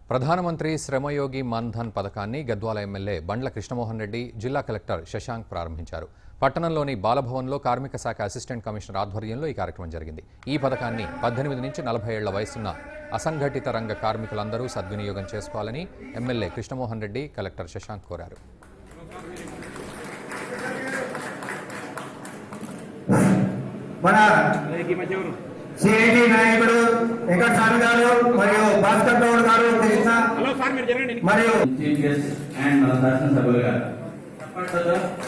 ప్రధానమంత్రి శ్రమయోగి మాన్ధన్ పథకాన్ని గద్వాల ఎమ్మెల్యే బండ్ల కృష్ణమోహన్ రెడ్డి జిల్లా కలెక్టర్ శశాంక్ ప్రారంభించారు పట్టణంలోని బాలభవన్లో కార్మిక శాఖ అసిస్టెంట్ కమిషనర్ ఆధ్వర్యంలో ఈ కార్యక్రమం జరిగింది ఈ పథకాన్ని పద్దెనిమిది నుంచి నలభై ఏళ్ల వయసున్న అసంఘటిత రంగ కార్మికులందరూ సద్వినియోగం చేసుకోవాలని ఎమ్మెల్యే కృష్ణమోహన్ రెడ్డి కలెక్టర్ శశాంక్ కోరారు మన సిఐటి నాయకుడు వెంకట స్వామి గారు మరియు భాస్కర్ గౌడ్ గారు కృష్ణ మరియు చీఫ్ గెస్ట్ అండ్ మన శాసనసభ్యులు గారు